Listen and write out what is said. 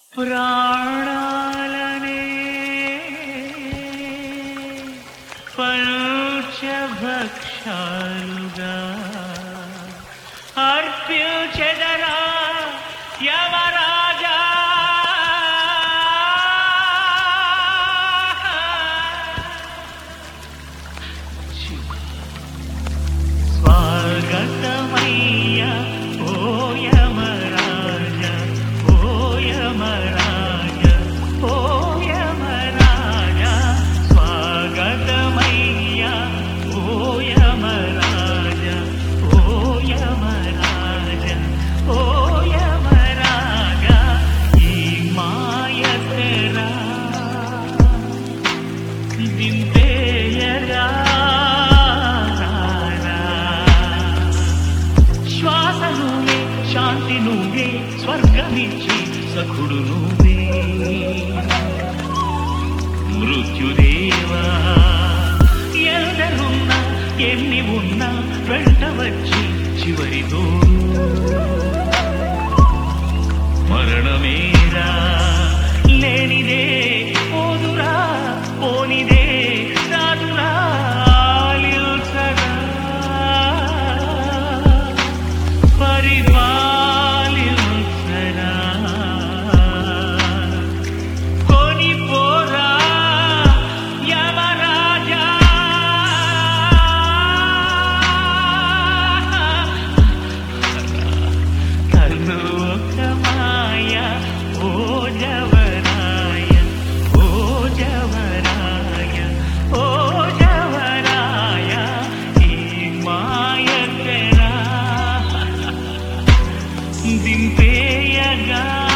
ప్రాణాలనే పంచభక్షాలుగా అర్పించెదరా యమరాజా స్వాగతమయ్య ఓ యమరాజ ఓ యమరాజ ఓ యమరాజ స్వాగతమయ్య ఓ యమరాజ ఓ యమరాజ ఓ యమరాజ ఈ మాయ తెరా దింపేయగా శ్వాస నువ్వే శాంతి నువ్వే స్వర్గమిచ్చి సఖుడు నువ్వే మృత్యుదేవా ఎందరున్నా ఎన్ని ఉన్నా వెంట వచ్చి చివరితో మరణమేరా లేనిదే పోదురా పోనిదే రాదురా నిల్చరా పరిపాలించరా కొనిపోరా యమరాజా కన్ను ఒక మాయ ఓ జవరాయ ఓ జవరాయ ఓ జవరాయ ఈ మాయ తెరా దింపేయగా